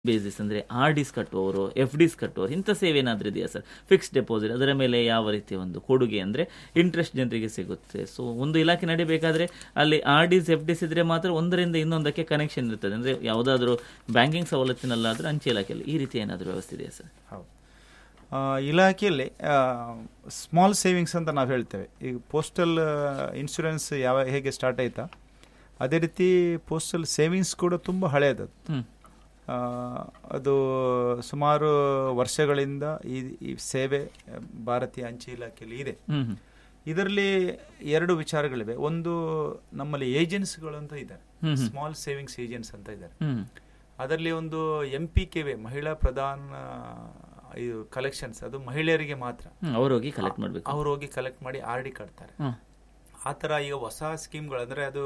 Basis ಅಂದ್ರೆ R ಡಿಸ್ ಕಟ್ಟುವವರು F ಡಿಸ್ ಕಟ್ಟುವವರು ಇಂಥ ಸೇವೆ ಏನಾದ್ರೂ ಇದೆಯಾ ಸರ್ ಫಿಕ್ಸ್ ಡೆಪಾಸಿಟ್ ಅದರ ಮೇಲೆ ಯಾವ ರೀತಿಯ ಒಂದು ಕೊಡುಗೆ ಅಂದ್ರೆ ಇಂಟ್ರೆಸ್ಟ್ ಜನರಿಗೆ ಸಿಗುತ್ತೆ ಸೊ ಒಂದು ಇಲಾಖೆ ನಡಿಬೇಕಾದ್ರೆ ಅಲ್ಲಿ ಆರ್ ಡಿಸ್ ಎಫ್ ಡಿಸ್ ಇದ್ರೆ ಮಾತ್ರ ಒಂದರಿಂದ ಇನ್ನೊಂದಕ್ಕೆ ಕನೆಕ್ಷನ್ ಇರ್ತದೆ ಅಂದ್ರೆ ಯಾವುದಾದ್ರೂ ಬ್ಯಾಂಕಿಂಗ್ ಸವಲತ್ತಿನಲ್ಲಾದ್ರೂ ಅಂಚೆ ಇಲಾಖೆಯಲ್ಲಿ ಈ ರೀತಿ ಏನಾದರೂ ವ್ಯವಸ್ಥೆ ಇದೆಯಾ ಸರ್ ಹೌದು ಆ, ಇಲಾಖೆಯಲ್ಲಿ ಸ್ಮಾಲ್ ಸೇವಿಂಗ್ಸ್ ಅಂತ ನಾವು ಹೇಳ್ತೇವೆ ಈಗ ಪೋಸ್ಟಲ್ ಇನ್ಶೂರೆನ್ಸ್ ಯಾವ ಹೇಗೆ ಸ್ಟಾರ್ಟ್ ಆಯ್ತಾ ಅದೇ ರೀತಿ ಪೋಸ್ಟಲ್ ಸೇವಿಂಗ್ಸ್ ಕೂಡ ತುಂಬ ಹಳೆಯದದು ಹ್ಮ್ ಆ, ಅದು ಸುಮಾರು ವರ್ಷಗಳಿಂದ ಈ ಈ ಸೇವೆ ಆ, ಭಾರತೀಯ ಅಂಚೆ ಇಲಾಖೆಯಲ್ಲಿ ಇದೆ ಹ್ಮ್ ಹ್ಮ್ ಇದರಲ್ಲಿ ಎರಡು ವಿಚಾರಗಳಿವೆ ಒಂದು ನಮ್ಮಲ್ಲಿ ಏಜೆನ್ಸ್ಗಳು ಅಂತ ಇದ್ದಾರೆ hmm hmm. Small savings agents ಅಂತ ಇದ್ದಾರೆ ಹ್ಮ್ ಅದರಲ್ಲಿ ಒಂದು ಎಂ ಪಿ ಕೆ ವೆ ಮಹಿಳಾ ಪ್ರಧಾನ ಇದು ಕಲೆಕ್ಷನ್ಸ್ ಅದು ಮಹಿಳೆಯರಿಗೆ ಮಾತ್ರ ಹ್ಮ್ ಅವ್ರು ಹೋಗಿ ಕಲೆಕ್ಟ್ ಮಾಡ್ಬೇಕು ಅವ್ರು ಹೋಗಿ ಕಲೆಕ್ಟ್ ಮಾಡಿ ಆರ್ ಡಿ ಕಟ್ತಾರೆ ಹ್ಮ್ ಆ ಥರ ಈಗ ಹೊಸ ಸ್ಕೀಮ್ಗಳು ಅಂದ್ರೆ ಅದು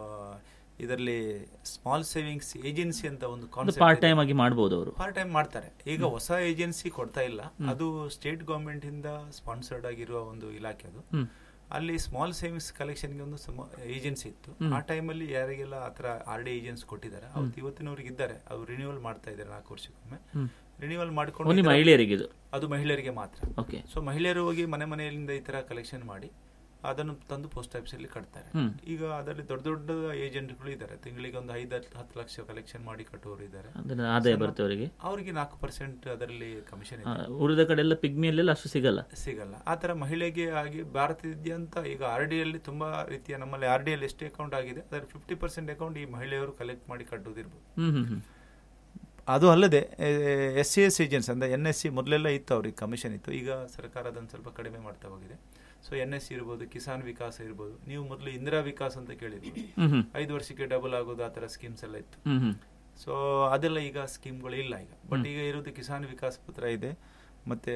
ಇದರಲ್ಲಿ ಸ್ಮಾಲ್ ಸೇವಿಂಗ್ಸ್ ಏಜೆನ್ಸಿ ಅಂತ ಒಂದು ಒಂದು ಕಾನ್ಸೆಪ್ಟ್ ಪಾರ್ಟ್ ಟೈಮ್ ಆಗಿ ಮಾಡ್ಬೋದು ಅವರು ಪಾರ್ಟ್ ಟೈಮ್ ಮಾಡ್ತಾರೆ ಈಗ ಹೊಸ ಏಜೆನ್ಸಿ ಕೊಡ್ತಾ ಇಲ್ಲ ಅದು ಸ್ಟೇಟ್ ಗವರ್ಮೆಂಟ್ ಇಂದ ಸ್ಪಾನ್ಸರ್ಡ್ ಆಗಿರುವ ಒಂದು ಇಲಾಖೆ ಅದು ಹ್ಮ್ ಅಲ್ಲಿ ಸ್ಮಾಲ್ ಸೇವಿಂಗ್ಸ್ ಕಲೆಕ್ಷನ್ಗೆ ಒಂದು ಏಜೆನ್ಸಿ ಇತ್ತು ಆ ಟೈಮಲ್ಲಿ ಯಾರಿಗೆಲ್ಲ ಆ ಥರ ಆರ್ ಡಿ ಏಜೆನ್ಸ್ ಕೊಟ್ಟಿದ್ದಾರೆ ಅವತ್ತು ಇವತ್ತಿನವ್ರಿಗೆ ಇದ್ದಾರೆ ಅವ್ರು ರಿನ್ಯೂವಲ್ ಮಾಡ್ತಾ ಇದ್ದಾರೆ ನಾಲ್ಕು ವರ್ಷಕ್ಕೊಮ್ಮೆ ಹ್ಮ್ ರಿನ್ಯೂವಲ್ ಓನ್ಲಿ ಮಾಡ್ಕೊಂಡು ಮಹಿಳೆಯರಿಗೆ ಇದು ಅದು ಮಹಿಳೆಯರಿಗೆ ಮಾತ್ರ ಓಕೆ ಸೊ ಮಹಿಳೆಯರು ಹೋಗಿ ಮನೆ ಮನೆಯಿಂದ ಈ ತರ ಕಲೆಕ್ಷನ್ ಮಾಡಿ ಅದನ್ನು ತಂದು ಪೋಸ್ಟ್ ಆಫೀಸಲ್ಲಿ ಕಟ್ತಾರೆ ಹ್ಮ್ ಈಗ ಅದರಲ್ಲಿ ದೊಡ್ಡ ದೊಡ್ಡ ಏಜೆಂಟ್ಗಳು ಇದ್ದಾರೆ ತಿಂಗಳಿಗೆ ಒಂದು ಐದು ಹತ್ತು ಹತ್ತು ಲಕ್ಷ ಕಲೆಕ್ಷನ್ ಮಾಡಿ ಕಟ್ಟುವವರು ಇದ್ದಾರೆ ಅದನ್ನ ಆದಾಯ ಬರುತ್ತೆ ಅವರಿಗೆ ಅವರಿಗೆ ನಾಲ್ಕು ಪರ್ಸೆಂಟ್ ಅದರಲ್ಲಿ ಕಮಿಷನ್ ಆ, ಉಳಿದ ಕಡೆ ಎಲ್ಲ ಪಿಗ್ಮಿಯಲ್ಲೆಲ್ಲ ಅಷ್ಟು ಸಿಗಲ್ಲ ಸಿಗಲ್ಲ ಆ ತರ ಮಹಿಳೆಗೆ ಆಗಿ ಭಾರತದಾದ್ಯಂತ ಈಗ ಆರ್ ಡಿ ಅಲ್ಲಿ ತುಂಬಾ ರೀತಿಯ ನಮ್ಮಲ್ಲಿ ಆರ್ ಡಿ ಅಲ್ಲಿ ಎಷ್ಟು ಅಕೌಂಟ್ ಆಗಿದೆ ಅದರ ಫಿಫ್ಟಿ ಪರ್ಸೆಂಟ್ ಅಕೌಂಟ್ ಈ ಮಹಿಳೆಯರು ಕಲೆಕ್ಟ್ ಮಾಡಿ ಕಟ್ಟುವುದಿರ್ಬೋದು ಹ್ಮ್ ಹ್ಮ್ ಹ್ಮ್ ಅದು ಅಲ್ಲದೆ ಎಸ್ ಸಿ ಎಸ್ ಏಜೆನ್ಸ್ ಅಂದ್ರೆ ಎನ್ ಎಸ್ ಸಿ ಮೊದಲೆಲ್ಲ ಇತ್ತು ಅವ್ರಿಗೆ ಕಮಿಷನ್ ಇತ್ತು ಈಗ ಸರ್ಕಾರ ಅದನ್ನು ಸ್ವಲ್ಪ ಕಡಿಮೆ ಮಾಡ್ತಾ ಹೋಗಿದೆ ಸೊ ಎನ್ ಎಸ್ ಸಿ ಇರ್ಬೋದು ಕಿಸಾನ್ ವಿಕಾಸ ಇರ್ಬೋದು ನೀವು ಮೊದಲು ಇಂದಿರಾ ವಿಕಾಸ್ ಅಂತ ಕೇಳಿದ್ವಿ ಹ್ಮ್ ಹ್ಮ್ ಐದು ವರ್ಷಕ್ಕೆ ಡಬಲ್ ಆಗೋದು ಆ ಥರ ಸ್ಕೀಮ್ಸ್ ಎಲ್ಲ ಇತ್ತು ಹ್ಮ್ ಹ್ಮ್ ಸೊ ಅದೆಲ್ಲ ಈಗ ಸ್ಕೀಮ್ಗಳು ಇಲ್ಲ ಈಗ ಬಟ್ ಈಗ ಇರೋದು ಕಿಸಾನ್ ವಿಕಾಸ್ ಪತ್ರ ಇದೆ ಮತ್ತೆ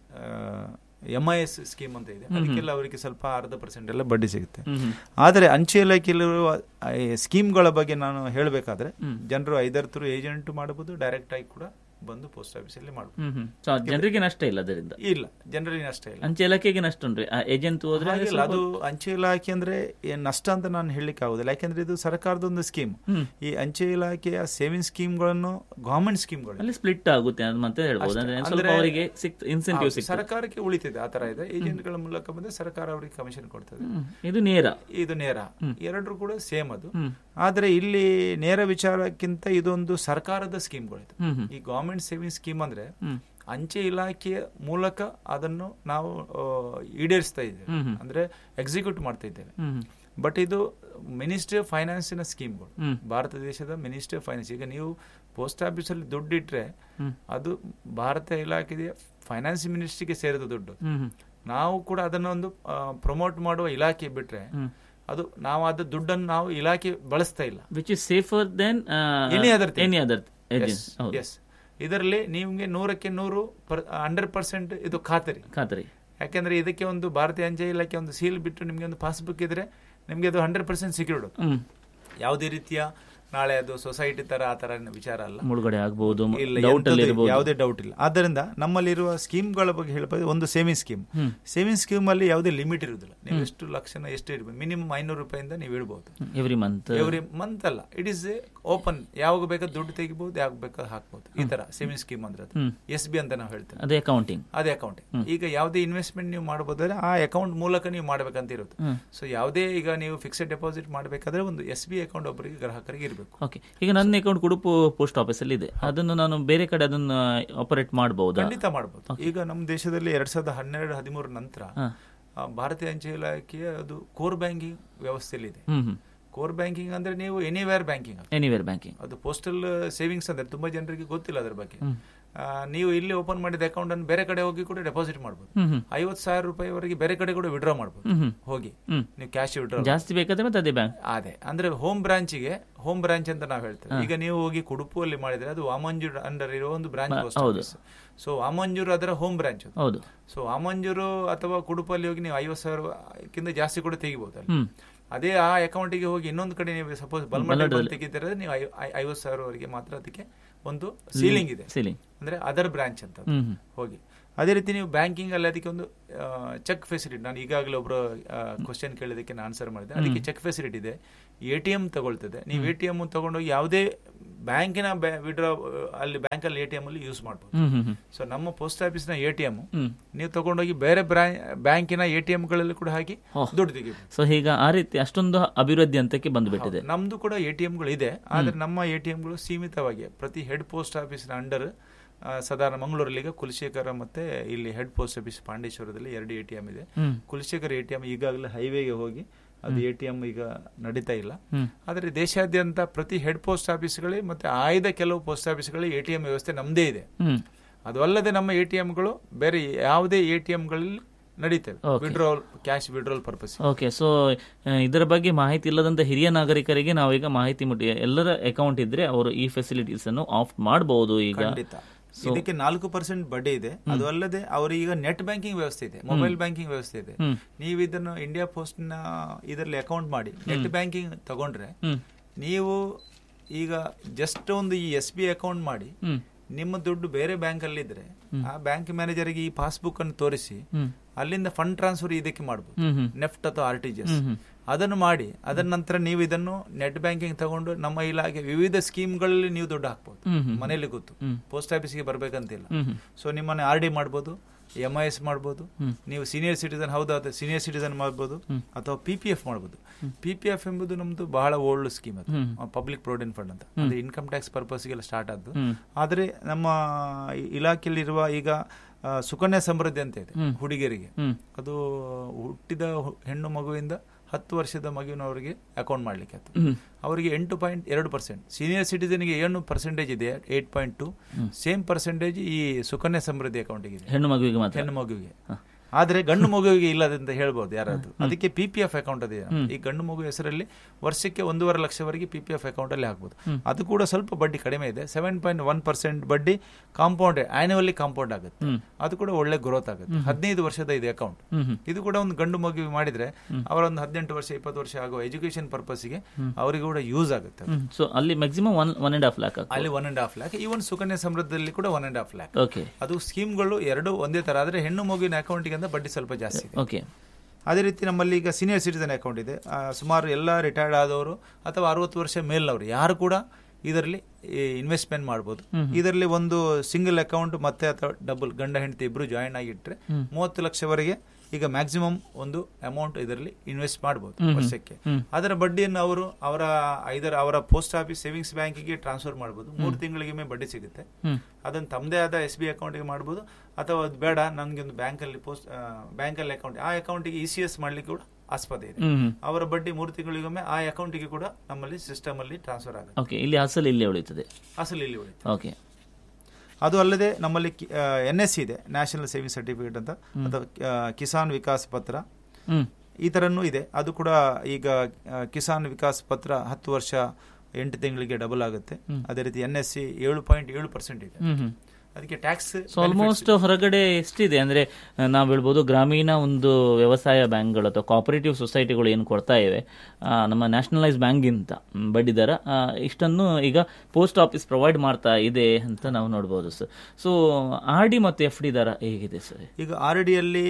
ಎಂ ಐ ಎಸ್ ಸ್ಕೀಮ್ ಅಂತ ಇದೆ ಅದಕ್ಕೆಲ್ಲ ಅವರಿಗೆ ಸ್ವಲ್ಪ ಅರ್ಧ ಪರ್ಸೆಂಟ್ ಎಲ್ಲ ಬಡ್ಡಿ ಸಿಗುತ್ತೆ ಹ್ಮ್ ಹ್ಮ್ ಆದರೆ ಅಂಚೆ ಇಲಾಖೆಯಲ್ಲಿರುವ ಈ ಸ್ಕೀಮ್ಗಳ ಬಗ್ಗೆ ನಾನು ಹೇಳಬೇಕಾದ್ರೆ ಹ್ಮ್. ಜನರು ಐದರ ಥ್ರೂ ಏಜೆಂಟ್ ಮಾಡಬಹುದು ಡೈರೆಕ್ಟ್ ಆಗಿ ಕೂಡ ಬಂದು ಪೋಸ್ಟ್ ಆಫೀಸಲ್ಲಿ ಮಾಡಬಹುದು ಹ್ಮ್ ಹ್ಮ್ ಸೊ ಜನರಿಗೆ ನಷ್ಟ ಇಲ್ಲ ಅದರಿಂದ ಇಲ್ಲ ಜನರಿಗೆ ನಷ್ಟ ಇಲ್ಲ ಅಂಚೆ ಇಲಾಖೆಗೆ ನಷ್ಟ ಉಂಟ್ರಿ ಆ ಏಜೆಂಟ್ ಹೋದ್ರೆ ಹಾಗಿಲ್ಲ ಅದು ಅಂಚೆ ಇಲಾಖೆ ಅಂದ್ರೆ ಏನ್ ನಷ್ಟ ಅಂತ ನಾನು ಹೇಳಲಿಕ್ಕೆ ಆಗುದಿಲ್ಲ ಯಾಕೆಂದ್ರೆ ಇದು ಸರ್ಕಾರದ ಒಂದು ಸ್ಕೀಮ್ ಹ್ಮ್ ಈ ಅಂಚೆ ಇಲಾಖೆಯ ಸೇವಿಂಗ್ ಸ್ಕೀಮ್ಗಳನ್ನು ಗವರ್ಮೆಂಟ್ ಸ್ಕೀಮ್ಗಳು ಅಲ್ಲಿ ಸ್ಪ್ಲಿಟ್ ಆಗುತ್ತೆ ಅಂತ ಮತ್ತೆ ಹೇಳ್ಬೋದು ಅಷ್ಟೇ. ಅಂದ್ರೆ ಸ್ವಲ್ಪ ಅಂದ್ರೆ- ಅವರಿಗೆ ಸಿಕ್ ಇನ್ಸೆಂಟಿವ್ ಸಿಗ್ತದೆ ಸರ್ಕಾರಕ್ಕೆ ಉಳಿತಿದೆ ಆ ತರ ಇದೆ ಏಜೆಂಟ್ಗಳ ಮೂಲಕ ಬಂದ್ರೆ ಸರ್ಕಾರ ಅವರಿಗೆ ಕಮಿಷನ್ ಕೊಡ್ತದೆ ಹ್ಮ್. ಇದು ನೇರ ಇದು ನೇರ ಎರಡರೂ ಕೂಡ ಸೇಮ್ ಅದು ಹ್ಮ್ ಆದ್ರೆ ಇಲ್ಲಿ ನೇರ ವಿಚಾರಕ್ಕಿಂತ ಇದೊಂದು ಸರ್ಕಾರದ ಸ್ಕೀಮ್ಗಳು ಇದು ಹ್ಮ್ ಹ್ಮ್ ಈ ಗವರ್ಮೆಂಟ್ ಸೇವಿಂಗ್ ಸ್ಕೀಮ್ ಅಂದ್ರೆ ಹ್ಮ್ ಅಂಚೆ ಇಲಾಖೆಯ ಮೂಲಕ ಅದನ್ನು ನಾವು ಆ, ಈಡೇರಿಸ್ತಾ ಇದ್ದೇವೆ ಹ್ಮ್ ಹ್ಮ್. ಅಂದ್ರೆ ಎಕ್ಸಿಕ್ಯೂಟ್ ಮಾಡ್ತಾ ಇದ್ದೇವೆ ಹ್ಮ್ ಬಟ್ ಇದು ಮಿನಿಸ್ಟ್ರಿ ಆಫ್ ಫೈನಾನ್ಸಿನ ಸ್ಕೀಮ್ಗಳು ಹ್ಮ್ ಭಾರತ ದೇಶದ ಮಿನಿಸ್ಟ್ರಿ ಆಫ್ ಫೈನಾನ್ಸ್ ಈಗ ನೀವು ಪೋಸ್ಟ್ ಆಫೀಸಲ್ಲಿ ದುಡ್ಡು ಇಟ್ರೆ ಹ್ಮ್ ಅದು ಭಾರತ ಇಲಾಖೆಯ ಫೈನಾನ್ಸ್ ಮಿನಿಸ್ಟ್ರಿಗೆ ಸೇರಿದ ದುಡ್ಡು ಹ್ಮ್ ಹ್ಮ್ ನಾವು ಕೂಡ ಅದನ್ನ ಒಂದು ಪ್ರಮೋಟ್ ಮಾಡುವ ಇಲಾಖೆ ಬಿಟ್ರೆ ಹ್ಮ್ ಅದು ನಾವು ಅದು ದುಡ್ಡನ್ನು ನಾವು ಇಲಾಖೆ ಬಳಸ್ತಾ ಇಲ್ಲ which is safer then Any other thing. Any other agents ಹೌದು ಎಸ್ ಇದರಲ್ಲಿ ನಿಮ್ಗೆ ನೂರಕ್ಕೆ ನೂರು ಹಂಡ್ರೆಡ್ ಪರ್ಸೆಂಟ್ ಇದು ಖಾತರಿ ಖಾತರಿ ಯಾಕೆಂದ್ರೆ ಇದಕ್ಕೆ ಒಂದು ಭಾರತೀಯ ಅಂಚೆ ಇಲಾಖೆ ಒಂದು ಸೀಲ್ ಬಿಟ್ಟು ನಿಮ್ಗೆ ಒಂದು ಪಾಸ್ಬುಕ್ ಇದ್ರೆ ನಿಮ್ಗೆ ಅದು ಹಂಡ್ರೆಡ್ ಪರ್ಸೆಂಟ್ ಸೆಕ್ಯೂರ್ಡ್ ಹ್ಮ್ ಯಾವುದೇ ರೀತಿಯ ನಾಳೆ ಅದು ಸೊಸೈಟಿ ತರ ಆ ತರ ವಿಚಾರ ಅಲ್ಲ ಮುಳುಗಡೆ ಆಗ್ಬಹುದು ಇಲ್ಲ ಡೌಟ್ ಅಲ್ಲಿ ಎಂಥದ್ದು ಇರಬಹುದು ಯಾವುದೇ ಡೌಟ್ ಇಲ್ಲ ಆದ್ದರಿಂದ ನಮ್ಮಲ್ಲಿರುವ ಸ್ಕೀಮ್ಗಳ ಬಗ್ಗೆ ಹೇಳಬಹುದು ಒಂದು saving scheme hmm saving scheme ಅಲ್ಲಿ ಯಾವುದೇ ಲಿಮಿಟ್ ಇರುವುದಿಲ್ಲ ನೀವು ಎಷ್ಟು ಲಕ್ಷನ ಎಷ್ಟು ಇಡಬಹುದು ಮಿನಿಮಮ್ ಐನೂರು ರೂಪಾಯಿಂದ ನೀವು ಇಡಬಹುದು ಎವ್ರಿ ಮಂತ್ ಎವ್ರಿ ಮಂತ್ ಅಲ್ಲ ಇಟ್ ಇಸ್ ಓಪನ್ ಯಾವಾಗ ಬೇಕಾದ್ರೆ ದುಡ್ಡು ತೆಗಿಬಹುದು ಯಾವಾಗ ಬೇಕಾದ್ರೆ ಹಾಕ್ಬಹುದು ಈ ತರ ಸೇವಿಂಗ್ ಸ್ಕೀಮ್ ಅಂದ್ರೆ ಅದು ಹ್ಮ್ ಎಸ್ ಬಿ ಅಂತ ನಾವು ಹೇಳ್ತೇವೆ ಅದೇ ಅಕೌಂಟಿಂಗ್ ಅದೇ ಅಕೌಂಟ್ ಈಗ ಯಾವುದೇ ಇನ್ವೆಸ್ಟ್ಮೆಂಟ್ ನೀವು ಮಾಡಬಹುದಾದ್ರೆ ಆ ಅಕೌಂಟ್ ಮೂಲಕ ನೀವು ಮಾಡಬೇಕಂತ ಇರುತ್ತೆ ಹ್ಮ್ ಸೊ ಯಾವುದೇ ಈಗ ನೀವು ಫಿಕ್ಸೆಡ್ ಡೆಪಾಸಿಟ್ ಮಾಡಬೇಕಾದ್ರೆ ಒಂದು ಎಸ್ ಬಿ ಅಕೌಂಟ್ ಒಬ್ಬರಿಗೆ ಗ್ರಾಹಕರಿಗೆ ಇರಬೇಕು ಓಕೆ ಈಗ ನನ್ನ ಅಕೌಂಟ್ ಕುಡುಪು ಪೋಸ್ಟ್ ಆಫೀಸ್ ಅಲ್ಲಿ ಇದೆ ಅದನ್ನು ನಾನು ಬೇರೆ ಕಡೆ ಅದನ್ನ ಆಪರೇಟ್ ಮಾಡಬಹುದಾ ಖಂಡಿತ ಮಾಡಬಹುದು ಈಗ ನಮ್ಮ ದೇಶದಲ್ಲಿ ಎರಡ್ ಸಾವಿರದ ಹನ್ನೆರಡು ಹದಿಮೂರು ನಂತರ ಹಾ ಆ, ಭಾರತೀಯ ಅಂಚೆ ಇಲಾಖೆಯ ಅದು ಕೋರ್ ಬ್ಯಾಂಕಿಂಗ್ ವ್ಯವಸ್ಥೆಯಲ್ಲಿದೆ ಹ್ಮ್ ಹ್ಮ್ ಕೋರ್ ಬ್ಯಾಂಕಿಂಗ್ ಅಂದ್ರೆ ನೀವು ಎನಿವೇರ್ ಬ್ಯಾಂಕಿಂಗ್ ಎನಿವೇರ್ ಬ್ಯಾಂಕಿಂಗ್ ಅದು ಪೋಸ್ಟಲ್ ಸೇವಿಂಗ್ಸ್ ಅಂದ್ರೆ ತುಂಬಾ ಜನರಿಗೆ ಗೊತ್ತಿಲ್ಲ ಅದ್ರ ಬಗ್ಗೆ ಹ್ಮ್ ಆ, ನೀವು ಇಲ್ಲಿ ಓಪನ್ ಮಾಡಿದ ಅಕೌಂಟ್ ಅನ್ನು ಬೇರೆ ಕಡೆ ಹೋಗಿ ಕೂಡ ಡೆಪಾಸಿಟ್ ಮಾಡಬಹುದು ಹ್ಮ್ ಹ್ಮ್ ಐವತ್ತು ಸಾವಿರ ರೂಪಾಯಿವರೆಗೆ ಬೇರೆ ಕಡೆ ಕೂಡ ವಿಡ್ರಾ ಮಾಡಬಹುದು ಹ್ಮ್ ಹ್ಮ್ ಹೋಗಿ ಹ್ಮ್ ನೀವು ಕ್ಯಾಶ್ ವಿಡ್ರಾ ಜಾಸ್ತಿ ಬೇಕಾದ್ರೆ ಮತ್ತೆ ಅದೇ ಬ್ಯಾಂಕ್ ಅದೇ ಅಂದ್ರೆ ಹೋಮ್ ಬ್ರಾಂಚಿಗೆ ಹೋಮ್ ಬ್ರಾಂಚ್ ಅಂತ ನಾವು ಹೇಳ್ತೇವೆ ಈಗ ನೀವು ಹೋಗಿ ಕುಡುಪು ಅಲ್ಲಿ ಮಾಡಿದ್ರೆ ಅದು ವಾಮಂಜೂರ್ ಅಂಡರ್ ಇರೋ ಒಂದು ಬ್ರಾಂಚ್ ಪೋಸ್ಟ್ ಹೌದು. ಆಫೀಸ್ ಸೊ ವಾಮಂಜೂರು ಅದರ ಹೋಮ್ ಬ್ರಾಂಚ್ ಅದು ಹೌದು ಸೊ ವಾಮಂಜೂರು ಅಥವಾ ಕುಡುಪಲ್ಲಿ ಹೋಗಿ ನೀವು ಐವತ್ತು ಸಾವಿರಕ್ಕಿಂತ ಜಾಸ್ತಿ ಕೂಡ ತೆಗಿಬಹುದು ಅಲ್ಲಿ ಹ್ಮ್ ಅದೇ ಆ ಅಕೌಂಟಿಗೆ ಹೋಗಿ ಇನ್ನೊಂದು ಕಡೆ ನೀವು ಸಪೋಸ್ ಬಲ್ಮಂಡಿ ತೆಗಿತಾರೆ ನೀವು ಐ- ಐ- ಐವತ್ತು ಸಾವಿರವರೆಗೆ ಮಾತ್ರ ಅದಕ್ಕೆ ಒಂದು ಸೀಲಿಂಗ್ ಇದೆ ಸೀಲಿಂಗ್ ಅಂದ್ರೆ ಅದರ್ ಬ್ರಾಂಚ್ ಅಂತ ಅದು. ಹ್ಮ್ ಹ್ಮ್ ಹೋಗಿ ಅದೇ ರೀತಿ ನೀವು ಬ್ಯಾಂಕಿಂಗ್ ಅಲ್ಲಿ ಅದಕ್ಕೆ ಒಂದು ಚೆಕ್ ಫೆಸಿಲಿಟಿ ನಾನು ಈಗಾಗಲೇ ಒಬ್ಬರು ಕ್ವಶನ್ ಕೇಳಿದಕ್ಕೆ ನಾನು ಆನ್ಸರ್ ಮಾಡಿದೆ ಅದಕ್ಕೆ ಚೆಕ್ ಫೆಸಿಲಿಟಿ ಇದೆ ಎ ಟಿ ಎಂ ತಗೊಳ್ತದೆ ನೀವು ಎ ಟಿ ಎಂ ತಗೊಂಡೋಗಿ ಯಾವುದೇ ಬ್ಯಾಂಕಿನ ವಿಡ್ರಾ ಅಲ್ಲಿ ಬ್ಯಾಂಕಲ್ಲಿ ಎ ಟಿ ಎಂ ಅಲ್ಲಿ ಯೂಸ್ ಮಾಡ್ಬೋದು ಹ್ಮ್ ಹ್ಮ್ ಹ್ಮ್ ಸೊ ನಮ್ಮ ಪೋಸ್ಟ್ ಆಫೀಸ್ನ ಎ ಟಿ ಎಂ ಹ್ಮ್ ನೀವು ತಗೊಂಡೋಗಿ ಬೇರೆ ಬ್ಯಾಂಕಿನ ಎ ಟಿ ಗಳಲ್ಲಿ ಕೂಡ ಹಾಕಿ ಓಹ್. ದುಡ್ಡು ತೆಗಿಬೋದು ಸೊ ಈಗ ಆ ರೀತಿ ಅಷ್ಟೊಂದು ಅಭಿವೃದ್ಧಿ ಹಂತಕ್ಕೆ ಬಂದುಬಿಟ್ಟಿದೆ ನಮ್ದು ಕೂಡ ಎ ಟಿ ಎಂಗಳು ಇದೆ ಆದ್ರೆ ನಮ್ಮ ಎ ಟಿ ಎಂಗಳು ಸೀಮಿತವಾಗಿ ಪ್ರತಿ ಹೆಡ್ ಪೋಸ್ಟ್ ಆಫೀಸ್ನ ಅಂಡರ್ ಸಾಧಾರಣ ಮಂಗಳೂರಲ್ಲಿ ಈಗ ಕುಲಶೇಖರ ಮತ್ತೆ ಇಲ್ಲಿ ಹೆಡ್ ಪೋಸ್ಟ್ ಆಫೀಸ್ ಪಾಂಡೇಶ್ವರದಲ್ಲಿ ಎರಡು ಎ ಟಿ ಎಂ ಇದೆ hmm Kulashekhara A T M ಈಗಾಗಲೇ ಹೈವೇಗೆ ಹೋಗಿ ಅದು ಎ ಟಿ ಎಂ ಈಗ ನಡೀತಾ ಇಲ್ಲ ಹ್ಮ್ ಆದರೆ ದೇಶಾದ್ಯಂತ ಪ್ರತಿ ಹೆಡ್ ಪೋಸ್ಟ್ ಆಫೀಸ್ಗಳಿಗೆ ಮತ್ತೆ ಆಯ್ದ ಕೆಲವು ಪೋಸ್ಟ್ ಆಫೀಸ್ಗಳಿಗೆ ಎ ಟಿ ಎಂ ವ್ಯವಸ್ಥೆ ನಮ್ಮದೇ ಇದೆ ಹ್ಮ್ ಅದು ಅಲ್ಲದೆ ನಮ್ಮ ಎ ಟಿ ಎಂಗಳು ಬೇರೆ ಯಾವುದೇ ಎ ಟಿ ಎಂಗಳಲ್ಲಿ ನಡೀತವೆ Okay. Withdrawal cash withdrawal purpose okay so ಇದರ ಬಗ್ಗೆ ಮಾಹಿತಿ ಇಲ್ಲದಂತ ಹಿರಿಯ ನಾಗರಿಕರಿಗೆ ನಾವೀಗ ಮಾಹಿತಿ ಮುಟ್ಟಿ ಎಲ್ಲರ ಅಕೌಂಟ್ ಇದ್ರೆ ಅವರು ಈ ಫೆಸಿಲಿಟೀಸ್ ಅನ್ನು ಆಫ್ ಮಾಡಬಹುದು ಈಗ ಖಂಡಿತ ಇದಕ್ಕೆ ನಾಲ್ಕು ಪರ್ಸೆಂಟ್ ಬಡ್ಡಿ ಇದೆ ಅದು ಅಲ್ಲದೆ ಅವರಿಗೆ ಈಗ ನೆಟ್ ಬ್ಯಾಂಕಿಂಗ್ ವ್ಯವಸ್ಥೆ ಇದೆ ಮೊಬೈಲ್ ಬ್ಯಾಂಕಿಂಗ್ ವ್ಯವಸ್ಥೆ ಇದೆ ಹ್ಮ್ ನೀವು ಇದನ್ನು ಇಂಡಿಯಾ ಪೋಸ್ಟ್ ನ ಇದರಲ್ಲಿ ಅಕೌಂಟ್ ಮಾಡಿ ನೆಟ್ ಬ್ಯಾಂಕಿಂಗ್ ತಗೊಂಡ್ರೆ ಹ್ಮ್ ನೀವು ಈಗ ಜಸ್ಟ್ ಒಂದು ಈ ಎಸ್ ಬಿ ಅಕೌಂಟ್ ಮಾಡಿ ಹ್ಮ್ ನಿಮ್ಮ ದುಡ್ಡು ಬೇರೆ ಬ್ಯಾಂಕ್ ಅಲ್ಲಿ ಇದ್ರೆ ಆ ಬ್ಯಾಂಕ್ ಮ್ಯಾನೇಜರ್ಗೆ ಈ ಪಾಸ್ಬುಕ್ ಅನ್ನು ತೋರಿಸಿ ಹ್ಮ್ ಅಲ್ಲಿಂದ ಫಂಡ್ ಟ್ರಾನ್ಸ್ಫರ್ ಇದಕ್ಕೆ ಮಾಡಬಹುದು ಹ್ಮ್ ಹ್ಮ್ ನೆಫ್ಟ್ ಅಥವಾ R T G S hmm hmm ಅದನ್ನು ಮಾಡಿ ಅದರ ನಂತರ ನೀವು ಇದನ್ನು ನೆಟ್ ಬ್ಯಾಂಕಿಂಗ್ ತಗೊಂಡು ನಮ್ಮ ಇಲಾಖೆ ವಿವಿಧ ಸ್ಕೀಮ್ಗಳಲ್ಲಿ ನೀವು ದುಡ್ಡು ಹಾಕ್ಬೋದು ಹ್ಮ್ ಹ್ಮ್ ಮನೇಲಿ ಗೊತ್ತು ಹ್ಮ್. ಪೋಸ್ಟ್ ಆಫೀಸ್ಗೆ ಬರ್ಬೇಕಂತಿಲ್ಲ ಹ್ಮ್ ಹ್ಮ್ ಸೊ ನಿಮ್ಮನ್ನ ಆರ್ ಡಿ ಮಾಡ್ಬೋದು ಎಂ ಐ ಎಸ್ ಮಾಡ್ಬೋದು ಹ್ಮ್. ನೀವು ಸೀನಿಯರ್ ಸಿಟಿಸನ್ ಹೌದಾದ್ರೆ ಸೀನಿಯರ್ ಸಿಟಿಸನ್ ಮಾಡ್ಬೋದು ಹ್ಮ್. ಅಥವಾ ಪಿ ಪಿ ಎಫ್ ಮಾಡ್ಬೋದು ಪಿ ಪಿ ಎಫ್ ಎಂಬುದು ನಮ್ದು ಬಹಳ ಓಲ್ಡ್ ಸ್ಕೀಮ್ ಅದು ಹ್ಮ್. ಪಬ್ಲಿಕ್ ಪ್ರಾವಿಡೆಂಟ್ ಫಂಡ್ ಅಂತ ಅದು ಇನ್ಕಮ್ ಟ್ಯಾಕ್ಸ್ ಪರ್ಪಸ್ಗೆಲ್ಲ ಸ್ಟಾರ್ಟ್ ಆದ್ದು ಹ್ಮ್ ಆದರೆ ನಮ್ಮ ಇ- ಇಲಾಖೆಯಲ್ಲಿರುವ ಈಗ ಆ, ಸುಕನ್ಯಾ ಸಮೃದ್ಧಿ ಅಂತ ಇದೆ ಹ್ಮ್. ಹುಡುಗಿಯರಿಗೆ ಹ್ಮ್ ಅದು ಹುಟ್ಟಿದ ಹು- ಹೆಣ್ಣು ಮಗುವಿಂದ ಹತ್ತು ವರ್ಷದ ಮಗುವಿನವರಿಗೆ ಅಕೌಂಟ್ ಮಾಡ್ಲಿಕ್ಕೆ ಆಯ್ತು ಹ್ಮ್ ಅವರಿಗೆ ಎಂಟು ಪಾಯಿಂಟ್ ಎರಡು ಪರ್ಸೆಂಟ್ ಸೀನಿಯರ್ ಸಿಟಿಸನ್ಗೆ ಏನು ಪರ್ಸೆಂಟೇಜ್ ಇದೆ eight point two same percentage ಈ ಸುಕನ್ಯಾ ಸಮೃದ್ಧಿ ಅಕೌಂಟಿಗೆ ಇದೆ ಹೆಣ್ಣು ಮಗುವಿಗೆ ಮಾತ್ರ ಹೆಣ್ಣು ಮಗುವಿಗೆ ಆದ್ರೆ ಗಂಡು ಮಗುವಿಗೆ ಇಲ್ಲದಂತ ಹೇಳ್ಬೋದು ಯಾರಾದ್ರೂ ಅದಕ್ಕೆ ಪಿ ಪಿ ಎಫ್ ಅಕೌಂಟ್ ಅದೇ ಈ ಗಂಡು ಮಗು ಹೆಸರಲ್ಲಿ ವರ್ಷಕ್ಕೆ ಒಂದೂವರೆ ಲಕ್ಷವರೆಗೆ ಪಿ ಪಿ ಎಫ್ ಅಕೌಂಟ್ ಅಲ್ಲಿ ಹಾಕ್ಬೋದು ಅದು ಕೂಡ ಸ್ವಲ್ಪ ಬಡ್ಡಿ ಕಡಿಮೆ ಇದೆ ಸೆವೆನ್ ಪಾಯಿಂಟ್ ಒನ್ ಪರ್ಸೆಂಟ್ ಬಡ್ಡಿ ಕಾಂಪೌಂಡ್ ಆನ್ಯುವಲಿ ಕಾಂಪೌಂಡ್ ಆಗುತ್ತೆ ಹ್ಮ್ ಅದು ಕೂಡ ಒಳ್ಳೆ ಗ್ರೋತ್ ಆಗುತ್ತೆ ಹದಿನೈದು ವರ್ಷದ ಇದೆ ಅಕೌಂಟ್ ಹ್ಮ್ ಹ್ಮ್ ಇದು ಕೂಡ ಒಂದು ಗಂಡು ಮಗುವಿಗೆ ಮಾಡಿದ್ರೆ ಅವರ ಒಂದು ಹದಿನೆಂಟು ವರ್ಷ ಇಪ್ಪತ್ತು ವರ್ಷ ಆಗುವ ಎಜುಕೇಶನ್ ಪರ್ಪಸ್ಗೆ ಅವರಿಗೆ ಕೂಡ ಯೂಸ್ ಆಗುತ್ತೆ ಅದು. ಹ್ಮ್ ಸೊ ಅಲ್ಲಿ maximum one one and half lakh ಅಲ್ಲಿ one and half lakh even Sukanya ಸಮೃದ್ಧದಲ್ಲಿ ಕೂಡ one and half lakh okay ಅದು ಸ್ಕೀಮ್ಗಳು ಎರಡು ಒಂದೇ ತರ ಆದ್ರೆ ಹೆಣ್ಣು ಮಗುವಿನ ಅಕೌಂಟಿಗೆ ಅಂತ ಬಡ್ಡಿ ಸ್ವಲ್ಪ ಜಾಸ್ತಿ ಇದೆ ಓಕೆ ಅದೇ ರೀತಿ ನಮ್ಮಲ್ಲಿ ಈಗ ಸೀನಿಯರ್ ಸಿಟಿಸನ್ ಅಕೌಂಟ್ ಇದೆ ಆ, ಸುಮಾರು ಎಲ್ಲ ರಿಟೈರ್ಡ್ ಆದವರು ಅಥವಾ ಅರವತ್ತು ವರ್ಷ ಮೇಲಿನವರು ಯಾರು ಕೂಡ ಇದರಲ್ಲಿ ಇನ್ವೆಸ್ಟ್ಮೆಂಟ್ ಮಾಡ್ಬೋದು ಇದರಲ್ಲಿ ಒಂದು ಸಿಂಗಲ್ ಅಕೌಂಟ್ ಮತ್ತೆ ಅಥವಾ ಡಬಲ್ ಗಂಡ ಹೆಂಡತಿ ಇಬ್ರು ಜಾಯಿನ್ ಆಗಿಟ್ರೆ ಮೂವತ್ತು ಲಕ್ಷವರೆಗೆ ಈಗ ಮ್ಯಾಕ್ಸಿಮಮ್ ಒಂದು ಅಮೌಂಟ್ ಇದರಲ್ಲಿ ಇನ್ವೆಸ್ಟ್ ಮಾಡಬಹುದು ವರ್ಷಕ್ಕೆ ಹ್ಮ್. ಅದರ ಬಡ್ಡಿಯನ್ನು ಅವರು ಅವರ ಐದರ ಅವರ ಪೋಸ್ಟ್ ಆಫೀಸ್ ಸೇವಿಂಗ್ಸ್ ಬ್ಯಾಂಕಿಗೆ ಟ್ರಾನ್ಸ್ಫರ್ ಮಾಡಬಹುದು ಮೂರು ತಿಂಗಳಿಗೊಮ್ಮೆ ಬಡ್ಡಿ ಸಿಗುತ್ತೆ ಹ್ಮ್ ಅದನ್ನು ತಮ್ಮದೇ ಆದ ಎಸ್ ಬಿ ಅಕೌಂಟಿಗೆ ಮಾಡ್ಬೋದು ಅಥವಾ ಅದು ಬೇಡ ನನಗೆ ಒಂದು ಬ್ಯಾಂಕಲ್ಲಿ ಪೋಸ್ಟ್ ಬ್ಯಾಂಕಲ್ಲಿ ಅಕೌಂಟ್ ಆ ಅಕೌಂಟಿಗೆ ಇ ಸಿ ಎಸ್ ಮಾಡಲಿಕ್ಕೆ ಕೂಡ ಆಸ್ಪದೆ ಇದೆ ಹ್ಮ್ ಹ್ಮ್ ಅವರ ಬಡ್ಡಿ ಮೂರು ತಿಂಗಳಿಗೊಮ್ಮೆ ಆ ಅಕೌಂಟಿಗೆ ಕೂಡ ನಮ್ಮಲ್ಲಿ ಸಿಸ್ಟಮ್ ಅಲ್ಲಿ ಟ್ರಾನ್ಸ್ಫರ್ ಆಗುತ್ತೆ ಓಕೆ ಇಲ್ಲಿ ಅಸಲು ಇಲ್ಲೇ ಉಳಿತದೆ ಅಸಲು ಇಲ್ಲಿ ಉಳಿತು ಓಕೆ ಅದು ಅಲ್ಲದೆ ನಮ್ಮಲ್ಲಿ ಎನ್ ಎಸ್ ಸಿ ಇದೆ ನ್ಯಾಷನಲ್ ಸೇವಿಂಗ್ ಸರ್ಟಿಫಿಕೇಟ್ ಅಂತ ಅಥವಾ ಆ, ಕಿಸಾನ್ ವಿಕಾಸ್ ಪತ್ರ ಹ್ಮ್ ಈ ಥರನೂ ಇದೆ ಅದು ಕೂಡ ಈಗ ಆ, ಕಿಸಾನ್ ವಿಕಾಸ್ ಪತ್ರ ಹತ್ತು ವರ್ಷ ಎಂಟು ತಿಂಗಳಿಗೆ ಡಬಲ್ ಆಗುತ್ತೆ ಅದೇ ರೀತಿ ಎನ್ ಎಸ್ ಸಿ ಏಳು ಪಾಯಿಂಟ್ ಏಳು ಪರ್ಸೆಂಟ್ ಇದೆ ಹ್ಮ್ ಹ್ಮ್ ಅದಕ್ಕೆ ಟ್ಯಾಕ್ಸ್ ಸೊ ಆಲ್ಮೋಸ್ಟ್ ಹೊರಗಡೆ ಎಷ್ಟಿದೆ ಅಂದ್ರೆ ಆ, ನಾವು ಹೇಳ್ಬೋದು ಗ್ರಾಮೀಣ ಒಂದು ವ್ಯವಸಾಯ ಬ್ಯಾಂಕ್ಗಳು ಅಥವಾ ಕೋಪರೇಟಿವ್ ಸೊಸೈಟಿಗಳು ಏನು ಕೊಡ್ತಾ ಇವೆ ಆ, ನಮ್ಮ ನ್ಯಾಷನಲೈಸ್ ಬ್ಯಾಂಕ್ಗಿಂತ ಮ್, ಬಡ್ಡಿ ದರ ಆ, ಇಷ್ಟನ್ನು ಈಗ ಪೋಸ್ಟ್ ಆಫೀಸ್ ಪ್ರೊವೈಡ್ ಮಾಡ್ತಾ ಇದೆ ಅಂತ ನಾವು ನೋಡ್ಬೋದು ಸರ್ ಸೊ ಆರ್ ಡಿ ಮತ್ತು ಎಫ್ ಡಿ ದರ ಹೇಗಿದೆ ಸರ್ ಈಗ ಆರ್ ಡಿಯಲ್ಲಿ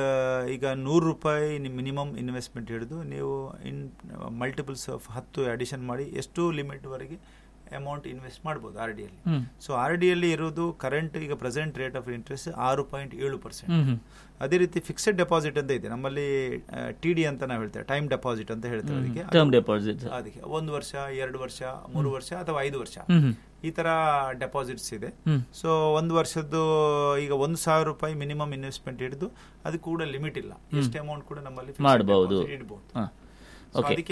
ಈಗ ನೂರು ರೂಪಾಯಿ ಮಿನಿಮಮ್ ಇನ್ವೆಸ್ಟ್ಮೆಂಟ್ ಹಿಡಿದು ನೀವು ಇನ್ ಮಲ್ಟಿಪಲ್ಸ್ ಆಫ್ ಹತ್ತು ಅಡಿಷನ್ ಮಾಡಿ ಎಷ್ಟು ಲಿಮಿಟ್ ವರೆಗೆ ಅಮೌಂಟ್ ಇನ್ವೆಸ್ಟ್ ಮಾಡ್ಬೋದು ಆರ್ ಡಿಯಲ್ಲಿ ಹ್ಮ್ ಸೊ ಆರ್ ಡಿಯಲ್ಲಿ ಇರೋದು ಕರೆಂಟ್ ಈಗ ಪ್ರೆಸೆಂಟ್ ರೇಟ್ ಆಫ್ ಇಂಟ್ರೆಸ್ಟ್ ಆರು ಪಾಯಿಂಟ್ ಏಳು ಪರ್ಸೆಂಟ್ ಹ್ಮ್ ಹ್ಮ್ ಅದೇ ರೀತಿ ಫಿಕ್ಸೆಡ್ ಡೆಪಾಸಿಟ್ ಅಂತ ಇದೆ ನಮ್ಮಲ್ಲಿ ಟಿ ಡಿ ಅಂತ ನಾವು ಹೇಳ್ತೇವೆ ಟೈಮ್ ಡೆಪಾಸಿಟ್ ಅಂತ ಹೇಳ್ತೇವೆ ಅದಕ್ಕೆ ಟರ್ಮ್ ಡೆಪಾಸಿಟ್ ಅದಕ್ಕೆ ಒಂದು ವರ್ಷ ಎರಡು ವರ್ಷ ಮೂರು ವರ್ಷ ಅಥವಾ ಐದು ವರ್ಷ ಹ್ಮ್ ಹ್ಮ್ ಈ ತರ ಡೆಪಾಸಿಟ್ಸ್ ಇದೆ ಹ್ಮ್ ಸೊ ಒಂದು ವರ್ಷದ್ದು ಈಗ ಒಂದು ಸಾವಿರ ರೂಪಾಯಿ ಮಿನಿಮಮ್ ಇನ್ವೆಸ್ಟ್ಮೆಂಟ್ ಹಿಡಿದು ಅದು ಕೂಡ ಲಿಮಿಟ್ ಇಲ್ಲ ಎಷ್ಟು ಅಮೌಂಟ್ ಕೂಡ ನಮ್ಮಲ್ಲಿ fixed ಮಾಡ್ಬಹುದು. deposit ಇಡ್ಬೋದು ಹಾ So ಅದಕ್ಕೆ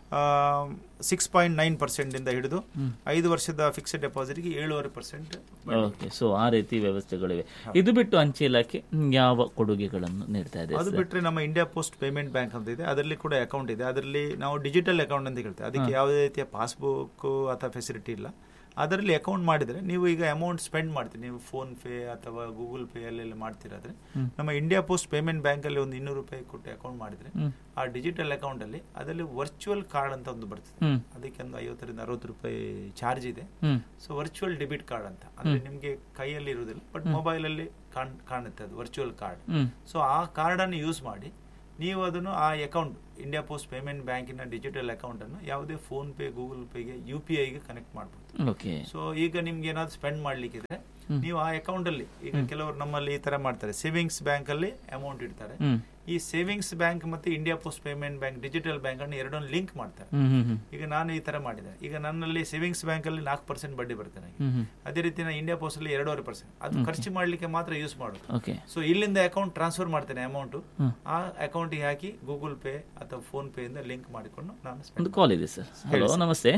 ಸಿಕ್ಸ್ ಪಾಯಿಂಟ್ ನೈನ್ ಪರ್ಸೆಂಟ್ ಇಂದ ಹಿಡಿದು ಐದು ವರ್ಷದ ಫಿಕ್ಸ್ಡ್ ಡೆಪಾಸಿಟ್ಗೆ ಏಳುವರೆ ಪರ್ಸೆಂಟ್ ಓಕೆ ಸೊ ಆ ರೀತಿ ವ್ಯವಸ್ಥೆಗಳಿವೆ ಇದು ಬಿಟ್ಟು ಅಂಚೆ ಇಲಾಖೆ ಮ್, ಯಾವ ಕೊಡುಗೆಗಳನ್ನು ನೀಡ್ತಾ ಇದೆ ಅದು ಸರ್? ಬಿಟ್ರೆ ನಮ್ಮ ಇಂಡಿಯಾ ಪೋಸ್ಟ್ ಪೇಮೆಂಟ್ ಬ್ಯಾಂಕ್ ಅಂತ ಇದೆ ಅದರಲ್ಲಿ ಕೂಡ ಅಕೌಂಟ್ ಇದೆ ಅದರಲ್ಲಿ ನಾವು ಡಿಜಿಟಲ್ ಅಕೌಂಟ್ ಅಂತ ಹೇಳ್ತೇವೆ ಅದಕ್ಕೆ ಯಾವುದೇ ರೀತಿಯ ಪಾಸ್ಬುಕ್ ಅಥವಾ ಫೆಸಿಲಿಟಿ ಇಲ್ಲ ಅದರಲ್ಲಿ ಅಕೌಂಟ್ ಮಾಡಿದರೆ ನೀವು ಈಗ ಅಮೌಂಟ್ ಸ್ಪೆಂಡ್ ಮಾಡ್ತೀರಿ ನೀವು ಫೋನ್ ಪೇ ಅಥವಾ ಗೂಗಲ್ ಪೇ ಅಲ್ಲೆಲ್ಲ ಮಾಡ್ತಿರಾದ್ರೆ ನಮ್ಮ ಇಂಡಿಯಾ ಪೋಸ್ಟ್ ಪೇಮೆಂಟ್ ಬ್ಯಾಂಕಲ್ಲಿ ಒಂದು ಇನ್ನೂರು ರೂಪಾಯಿ ಕೊಟ್ಟು ಅಕೌಂಟ್ ಮಾಡಿದರೆ ಹ್ಮ್. ಆ ಡಿಜಿಟಲ್ ಅಕೌಂಟಲ್ಲಿ ಅದರಲ್ಲಿ ವರ್ಚುವಲ್ ಕಾರ್ಡ್ ಅಂತ ಒಂದು ಬರ್ತದೆ ಹ್ಮ್ ಅದಕ್ಕೆ ಒಂದು ಐವತ್ತರಿಂದ ಅರವತ್ತು ರೂಪಾಯಿ ಚಾರ್ಜ್ ಇದೆ hmm so virtual debit card ಅಂತ ಅಂದ್ರೆ ನಿಮಗೆ ಕೈಯಲ್ಲಿ ಇರುವುದಿಲ್ಲ ಬಟ್ ಮೊಬೈಲಲ್ಲಿ ಕಾಣ್ ಕಾಣುತ್ತೆ ಅದು ವರ್ಚುವಲ್ ಕಾರ್ಡ್ ಹ್ಮ್ ಸೊ ಆ ಕಾರ್ಡನ್ನು ಯೂಸ್ ಮಾಡಿ ನೀವು ಅದನ್ನು ಆ ಅಕೌಂಟ್ ಇಂಡಿಯಾ ಪೋಸ್ಟ್ ಪೇಮೆಂಟ್ ಬ್ಯಾಂಕಿನ ಡಿಜಿಟಲ್ ಅಕೌಂಟನ್ನು ಯಾವುದೇ ಫೋನ್ ಪೇ ಗೂಗಲ್ ಪೇಗೆ ಯು ಪಿ ಐಗೆ ಕನೆಕ್ಟ್ ಮಾಡ್ಬೋದು ಓಕೆ ಸೊ ಈಗ ನಿಮ್ಗೆ ಏನಾದ್ರು ಸ್ಪೆಂಡ್ ಮಾಡ್ಲಿಕ್ಕಿದ್ರೆ ನೀವು ಆ ಅಕೌಂಟ್ ಅಲ್ಲಿ ಈಗ ಕೆಲವರು ನಮ್ಮಲ್ಲಿ ಈ ತರ ಮಾಡ್ತಾರೆ ಸೇವಿಂಗ್ಸ್ ಬ್ಯಾಂಕ್ ಅಲ್ಲಿ ಅಮೌಂಟ್ ಇಡ್ತಾರೆ ಹ್ಮ್ ಈ ಸೇವಿಂಗ್ಸ್ ಬ್ಯಾಂಕ್ ಮತ್ತೆ India post payment bank digital bank ಅನ್ನು ಎರಡನ್ನು ಲಿಂಕ್ ಮಾಡ್ತಾರೆ ಹ್ಮ್ ಹ್ಮ್ ಹ್ಮ್ ಈಗ ನಾನು ಈ ತರ ಮಾಡಿದೆ ಈಗ ನನ್ನಲ್ಲಿ ಸೇವಿಂಗ್ಸ್ ಬ್ಯಾಂಕ್ ಅಲ್ಲಿ ನಾಲ್ಕು ಪರ್ಸೆಂಟ್ ಬಡ್ಡಿ ಬರುತ್ತೆ ನನಗೆ ಹ್ಮ್ ಹ್ಮ್ ಅದೇ ರೀತಿ ನಾನು ಇಂಡಿಯಾ ಪೋಸ್ಟ್ ಅಲ್ಲಿ ಎರಡೂವರೆ ಪರ್ಸೆಂಟ್ ಅದು ಖರ್ಚು ಮಾಡ್ಲಿಕ್ಕೆ ಮಾತ್ರ ಯೂಸ್ ಮಾಡೋದು ಓಕೆ ಸೊ ಇಲ್ಲಿಂದ ಅಕೌಂಟ್ ಟ್ರಾನ್ಸ್ಫರ್ ಮಾಡ್ತೇನೆ ಅಮೌಂಟ್ ಹ್ಮ್. ಆ ಅಕೌಂಟಿಗೆ ಹಾಕಿ ಗೂಗಲ್ ಪೇ ಅಥವಾ ಫೋನ್ ಪೇ ಇಂದ ಲಿಂಕ್ ಮಾಡಿಕೊಂಡು ನಾನು spend ಒಂದು ಕಾಲ್ ಇದೆ ಸರ್ ಹಲೋ ನಮಸ್ತೆ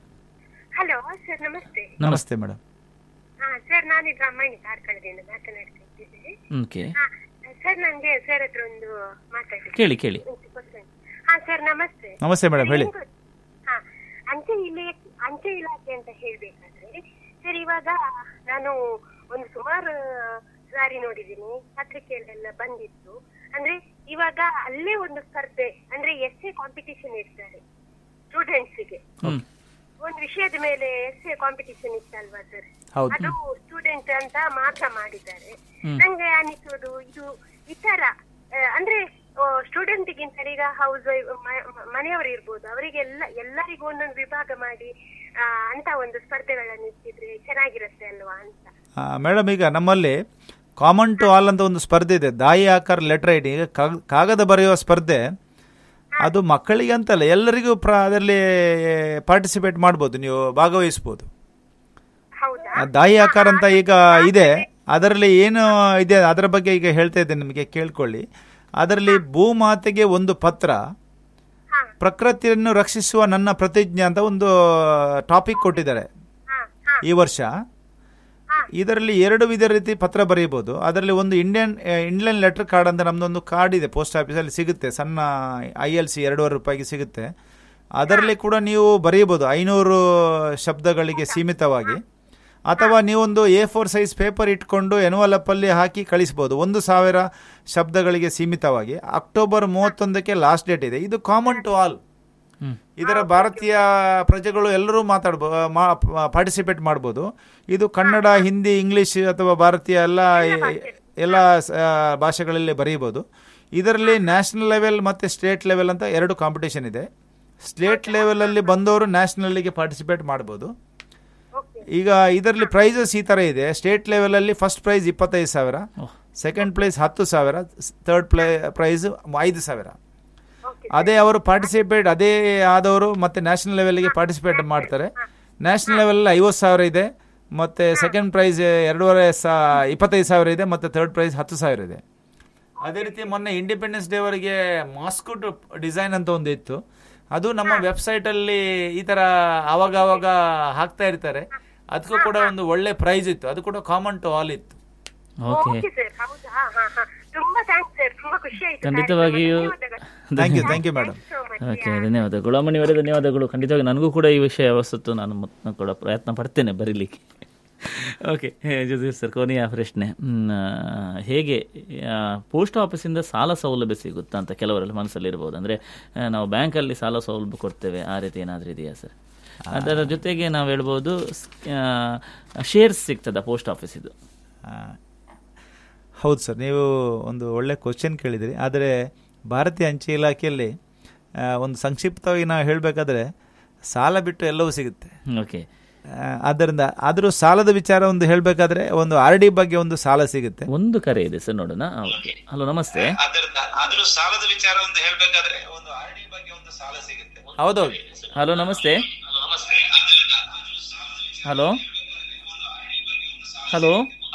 ಹಲೋ ಸರ್ ನಮಸ್ತೆ ನಮಸ್ತೆ ಮೇಡಮ್ ಹಾ ಸರ್ ನಾನಿದು ಅಮ್ಮಣ್ಣಿ ಕಾರ್ಕಳದಿಂದ ಮಾತನಾಡ್ತಾ ಇದ್ದೇನೆ ಓಕೆ ಹಾ ಸರ್ ನನಗೆ ಸರ್ ಹತ್ರ ಒಂದು ಮಾತಾಡಿ ಕೇಳಿ ಕೇಳಿ ಹಾ ಸರ್ ನಮಸ್ತೆ ನಮಸ್ತೆ ಮೇಡಮ್ ಹೇಳಿ ಹಾ ಅಂಚೆ ಇಲೆ ಅಂಚೆ ಇಲಾಖೆ ಅಂತ ಹೇಳ್ಬೇಕಾದ್ರೆ ಸರ್ ಇವಾಗ ನಾನು ಒಂದು ಸುಮಾರು ಸಾರಿ ನೋಡಿದ್ದೀನಿ ಪತ್ರಿಕೆಯಲ್ಲೆಲ್ಲ ಬಂದಿತ್ತು ಅಂದ್ರೆ ಇವಾಗ ಅಲ್ಲೇ ಒಂದು ಸ್ಪರ್ಧೆ ಅಂದ್ರೆ ಎಸ್ ಎ ಕಾಂಪಿಟಿಷನ್ ಇಡ್ತಾರೆ ಸ್ಟೂಡೆಂಟ್ಸಿಗೆ ಹ್ಮ್ ಒಂದು ವಿಷಯದ ಮೇಲೆ ಎಸ್ ಎ ಕಾಂಪಿಟಿಷನ್ ಇತ್ತಲ್ವಾ ಸರ್ ಹೌದು ಅದು ಸ್ಟೂಡೆಂಟ್ ಅಂತ ಮಾತ್ರ ಮಾಡಿದ್ದಾರೆ ಹ್ಮ್. ನಂಗೆ ಅನಿಸೋದು ಇದು ಈ ತರ ಆ, ಅಂದ್ರೆ ಸ್ಟೂಡೆಂಟ್ ಗಿಂತ ಈಗ ಹೌಸ್ ಮನೆಯವರು ಇರ್ಬೋದು ಅವರಿಗೆಲ್ಲ ಎಲ್ಲರಿಗೂ ಒಂದೊಂದು ವಿಭಾಗ ಮಾಡಿ ಆ, ಅಂತ ಒಂದು ಸ್ಪರ್ಧೆಗಳನ್ನು ಇಟ್ಟಿದ್ರೆ ಚೆನ್ನಾಗಿರುತ್ತೆ ಅಲ್ವಾ ಅಂತ ಮೇಡಮ್ ಈಗ ನಮ್ಮಲ್ಲಿ ಕಾಮನ್ ಟು ಆಲ್ ಅಂತ ಒಂದು ಸ್ಪರ್ಧೆ ಇದೆ ದಾಯಿ ಆಕಾರ ಲೆಟರ್ ಐಡಿ ಈಗ ಕಾಗ್- ಕಾಗದ ಬರೆಯುವ ಸ್ಪರ್ಧೆ ಅದು ಮಕ್ಕಳಿಗೆ ಅಂತಲ್ಲ ಎಲ್ಲರಿಗೂ ಪ್ರ ಅದರಲ್ಲಿ ಪಾರ್ಟಿಸಿಪೇಟ್ ಮಾಡ್ಬೋದು ನೀವು ಭಾಗವಹಿಸ್ಬೋದು ಹೌದಾ ಆ ದಾಯಿ ಆಕಾರ ಅಂತ ಈಗ ಇದೆ ಅದರಲ್ಲಿ ಏನು ಇದೆ ಅದರ ಬಗ್ಗೆ ಈಗ ಹೇಳ್ತಾ ಇದ್ದೇನೆ ನಿಮಗೆ ಕೇಳ್ಕೊಳ್ಳಿ ಅದರಲ್ಲಿ ಭೂಮಾತೆಗೆ ಒಂದು ಪತ್ರ ಹಾ ಪ್ರಕೃತಿಯನ್ನು ರಕ್ಷಿಸುವ ನನ್ನ ಪ್ರತಿಜ್ಞೆ ಅಂತ ಒಂದು ಟಾಪಿಕ್ ಕೊಟ್ಟಿದ್ದಾರೆ ಹಾ ಹಾ ಈ ವರ್ಷ ಇದರಲ್ಲಿ ಎರಡು ವಿಧ ರೀತಿ ಪತ್ರ ಬರೆಯಬಹುದು ಅದರಲ್ಲಿ ಒಂದು ಇಂಡಿಯನ್ ಇಂಡಿಯನ್ ಲೆಟರ್ ಕಾರ್ಡ್ ಅಂತ ನಮ್ದೊಂದು ಕಾರ್ಡ್ ಇದೆ ಪೋಸ್ಟ್ ಆಫೀಸಲ್ಲಿ ಸಿಗುತ್ತೆ ಸಣ್ಣ ಐ ಎಲ್ ಸಿ ಎರಡೂವರೆ ರೂಪಾಯಿಗೆ ಸಿಗುತ್ತೆ ಅದರಲ್ಲಿ ಕೂಡ ನೀವು ಬರೆಯಬಹುದು ಐನೂರು ಶಬ್ದಗಳಿಗೆ ಸೀಮಿತವಾಗಿ ಅಥವಾ ನೀವೊಂದು ಎ ಫೋರ್ ಸೈಜ್ ಪೇಪರ್ ಇಟ್ಕೊಂಡು ಎನ್ವಲಪ್ ಅಲ್ಲಿ ಹಾಕಿ ಕಳಿಸಬಹುದು ಒಂದು ಸಾವಿರ ಶಬ್ದಗಳಿಗೆ ಸೀಮಿತವಾಗಿ ಅಕ್ಟೋಬರ್ ಮೂವತ್ತೊಂದಕ್ಕೆ ಲಾಸ್ಟ್ ಡೇಟ್ ಇದೆ ಇದು ಕಾಮನ್ ಟು ಆಲ್ ಹ್ಮ್ ಇದರ ಭಾರತೀಯ ಪ್ರಜೆಗಳು ಎಲ್ಲರೂ ಮಾತಾಡ್ಬೋ ಪಾರ್ಟಿಸಿಪೇಟ್ ಮಾಡ್ಬೋದು ಇದು ಕನ್ನಡ ಹಿಂದಿ ಇಂಗ್ಲಿಷ್ ಅಥವಾ ಭಾರತೀಯ ಎಲ್ಲ ಎಲ್ಲ ಆ, ಭಾಷೆಗಳಲ್ಲಿ ಬರೀಬೋದು ಇದರಲ್ಲಿ ನ್ಯಾಷನಲ್ ಲೆವೆಲ್ ಮತ್ತು ಸ್ಟೇಟ್ ಲೆವೆಲ್ ಅಂತ ಎರಡು ಕಾಂಪಿಟೇಷನ್ ಇದೆ ಸ್ಟೇಟ್ ಲೆವೆಲಲ್ಲಿ ಬಂದವರು ನ್ಯಾಷನಲ್ಗೆ ಪಾರ್ಟಿಸಿಪೇಟ್ ಮಾಡ್ಬೋದು ಓಕೆ ಈಗ ಇದರಲ್ಲಿ ಪ್ರೈಸಸ್ ಈ ಥರ ಇದೆ ಸ್ಟೇಟ್ ಲೆವೆಲಲ್ಲಿ ಫಸ್ಟ್ ಪ್ರೈಸ್ ಇಪ್ಪತ್ತೈದು ಸಾವಿರ ಓಹ್ ಸೆಕೆಂಡ್ ಪ್ಲೇಸ್ ಹತ್ತು ಸಾವಿರ ಥರ್ಡ್ ಪ್ಲೇ ಪ್ರೈಸ್ ಐದು ಸಾವಿರ ಓಕೆ ಅದೇ ಅವರು ಪಾರ್ಟಿಸಿಪೇಟ್ ಅದೇ ಆದವರು ಮತ್ತೆ ನ್ಯಾಷನಲ್ ಲೆವೆಲ್ಗೆ ಪಾರ್ಟಿಸಿಪೇಟ್ ಮಾಡ್ತಾರೆ ನ್ಯಾಷನಲ್ ಲೆವೆಲ್ ಐವತ್ತು ಸಾವಿರ ಇದೆ ಮತ್ತೆ ಸೆಕೆಂಡ್ ಪ್ರೈಸ್ ಎರಡೂವರೆ ಸಾ ಇಪ್ಪತ್ತೈದು ಸಾವಿರ ಇದೆ ಮತ್ತೆ ಥರ್ಡ್ ಪ್ರೈಸ್ ಹತ್ತು ಸಾವಿರ ಇದೆ ಅದೇ ರೀತಿ ಮೊನ್ನೆ ಇಂಡಿಪೆಂಡೆನ್ಸ್ ಡೇ ಅವರಿಗೆ ಮಾಸ್ಕುಟ್ ಡಿಸೈನ್ ಅಂತ ಒಂದು ಇತ್ತು ಅದು ನಮ್ಮ ವೆಬ್ಸೈಟ್ ಅಲ್ಲಿ ಈ ತರ ಆವಾಗ ಆವಾಗ ಹಾಕ್ತಾ ಇರ್ತಾರೆ ಅದಕ್ಕೂ ಕೂಡ ಒಂದು ಒಳ್ಳೆ ಪ್ರೈಸ್ ಇತ್ತು ಅದು ಕೂಡ ಕಾಮನ್ ಟು ಆಲ್ ಇತ್ತು ಓಕೆ ಓಕೆ ಸರ್ ಹೌದಾ ಹಾ ಹಾ ತುಂಬಾ ಥ್ಯಾಂಕ್ಸ್ ಸರ್ ತುಂಬಾ ಖುಷಿ ಆಯ್ತು ಖಂಡಿತವಾಗಿಯೂ thank you thank you madam so much okay ಧನ್ಯವಾದಗಳು ಅಮ್ಮನಿಯವರೇ ಧನ್ಯವಾದಗಳು ಖಂಡಿತವಾಗಿ ನನಗೂ ಕೂಡ ಈ ವಿಷಯ ಯಾವತ್ತು ನಾನು ಮತ್ತೆ ಕೂಡ ಪ್ರಯತ್ನ ಪಡ್ತೇನೆ ಬರೀಲಿಕ್ಕೆ ಓಕೆ ಜೊತೆ ಸರ್ ಕೊನೆಯ ಪ್ರಶ್ನೆ ಹ್ಮ್, ಆ, ಹೇಗೆ ಪೋಸ್ಟ್ ಆಫೀಸಿಂದ ಸಾಲ ಸೌಲಭ್ಯ ಸಿಗುತ್ತಾ ಅಂತ ಕೆಲವರಲ್ಲಿ ಮನಸ್ಸಲ್ಲಿ ಇರ್ಬೋದು ಅಂದರೆ ನಾವು ಬ್ಯಾಂಕಲ್ಲಿ ಸಾಲ ಸೌಲಭ್ಯ ಕೊಡ್ತೇವೆ ಆ ರೀತಿ ಏನಾದರೂ ಇದೆಯಾ ಸರ್ ಅದರ ಜೊತೆಗೆ ನಾವು ಹೇಳ್ಬೋದು ಶೇರ್ಸ್ ಸಿಗ್ತದ ಪೋಸ್ಟ್ ಆಫೀಸಿದು ಆ, ಹೌದು ಸರ್ ನೀವು ಒಂದು ಒಳ್ಳೆ ಕ್ವಶನ್ ಕೇಳಿದಿರಿ ಆದರೆ ಭಾರತೀಯ ಅಂಚೆ ಇಲಾಖೆಯಲ್ಲಿ ಆ, ಒಂದು ಸಂಕ್ಷಿಪ್ತವಾಗಿ ನಾವು ಹೇಳಬೇಕಾದ್ರೆ ಸಾಲ ಬಿಟ್ಟು ಎಲ್ಲವೂ ಸಿಗುತ್ತೆ ಓಕೆ ಆ, ಆದ್ದರಿಂದ ಆದರೂ ಸಾಲದ ವಿಚಾರ ಒಂದು ಹೇಳಬೇಕಾದ್ರೆ ಒಂದು ಆರ್ ಡಿ ಬಗ್ಗೆ ಒಂದು ಸಾಲ ಸಿಗುತ್ತೆ ಒಂದು ಕರೆ ಇದೆ ಸರ್ ನೋಡೋಣ ಹಲೋ ನಮಸ್ತೆ ಆದ್ದರಿಂದ ಆದರೂ ಸಾಲದ ವಿಚಾರ ಒಂದು ಹೇಳಬೇಕಾದ್ರೆ ಒಂದು ಆರ್ ಡಿ ಬಗ್ಗೆ ಒಂದು ಸಾಲ ಸಿಗುತ್ತೆ ಹೌದೌದು ಹಲೋ ನಮಸ್ತೆ ಹಲೋ ಹಲೋ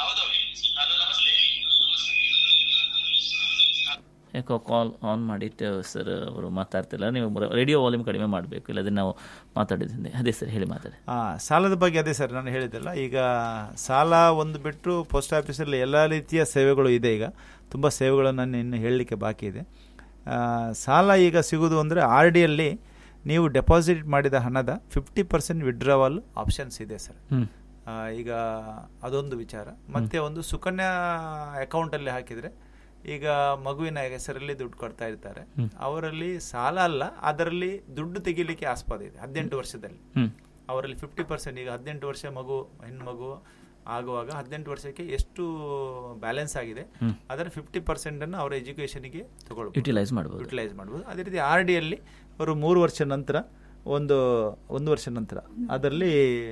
ಯಾಕೋ ಕಾಲ್ ಆನ್ ಮಾಡಿಟ್ಟು ಸರ್ ಅವರು ಮಾತಾಡ್ತಿಲ್ಲ ನೀವು ರೇಡಿಯೋ ವಾಲ್ಯೂಮ್ ಕಡಿಮೆ ಮಾಡಬೇಕು ಇಲ್ಲದ್ರೆ ನಾವು ಮಾತಾಡಿದ್ದೆ ಅದೇ ಸರ್ ಹೇಳಿ ಮಾತಾಡಿ ಆ, ಸಾಲದ ಬಗ್ಗೆ ಅದೇ ಸರ್ ನಾನು ಹೇಳಿದ್ದಲ್ಲ ಈಗ ಸಾಲ ಒಂದು ಬಿಟ್ಟು ಪೋಸ್ಟ್ ಆಫೀಸಲ್ಲಿ ಎಲ್ಲ ರೀತಿಯ ಸೇವೆಗಳು ಇದೆ ಈಗ ತುಂಬ ಸೇವೆಗಳನ್ನು ನಾನು ಇನ್ನು ಹೇಳಲಿಕ್ಕೆ ಬಾಕಿ ಇದೆ ಆ, ಸಾಲ ಈಗ ಸಿಗೋದು ಅಂದರೆ ಆರ್ ಡಿಯಲ್ಲಿ ನೀವು ಡೆಪಾಸಿಟ್ ಮಾಡಿದ ಹಣದ ಫಿಫ್ಟಿ ಪರ್ಸೆಂಟ್ ವಿಡ್ರಾವಲ್ ಆಪ್ಷನ್ಸ್ ಇದೆ ಸರ್ ಹ್ಮ್ ಆ, ಈಗ ಅದೊಂದು ವಿಚಾರ ಮತ್ತೆ ಒಂದು ಸುಕನ್ಯಾ ಅಕೌಂಟಲ್ಲಿ ಹಾಕಿದರೆ ಈಗ ಮಗುವಿನ ಹೆಸರಲ್ಲಿ ದುಡ್ಡು ಕೊಡ್ತಾ ಇರ್ತಾರೆ ಅವರಲ್ಲಿ ಸಾಲ ಅಲ್ಲ ಅದರಲ್ಲಿ ದುಡ್ಡು ತೆಗಿಲಿಕ್ಕೆ ಆಸ್ಪದ ಇದೆ ಹದಿನೆಂಟು ವರ್ಷದಲ್ಲಿ ಹ್ಮ್ ಅವರಲ್ಲಿ ಫಿಫ್ಟಿ ಪರ್ಸೆಂಟ್ ಈಗ ಹದಿನೆಂಟು ವರ್ಷ ಮಗು ಹೆಣ್ಣು ಮಗು ಆಗುವಾಗ ಹದಿನೆಂಟು ವರ್ಷಕ್ಕೆ ಎಷ್ಟು ಬ್ಯಾಲೆನ್ಸ್ ಆಗಿದೆ ಅದರ ಫಿಫ್ಟಿ ಪರ್ಸೆಂಟ್ ಅನ್ನು ಅವರ ಎಜುಕೇಶನ್ಗೆ ತಗೊಳ್ಬೋದು ಯುಟಿಲೈಸ್ ಮಾಡ್ಬೋದು ಯುಟಿಲೈಸ್ ಮಾಡ್ಬೋದು ಅದೇ ರೀತಿ ಆರ್ ಡಿಯಲ್ಲಿ ಅವರು ಮೂರು ವರ್ಷ ನಂತರ ಒಂದು ಒಂದು ವರ್ಷ ನಂತರ ಅದರಲ್ಲಿ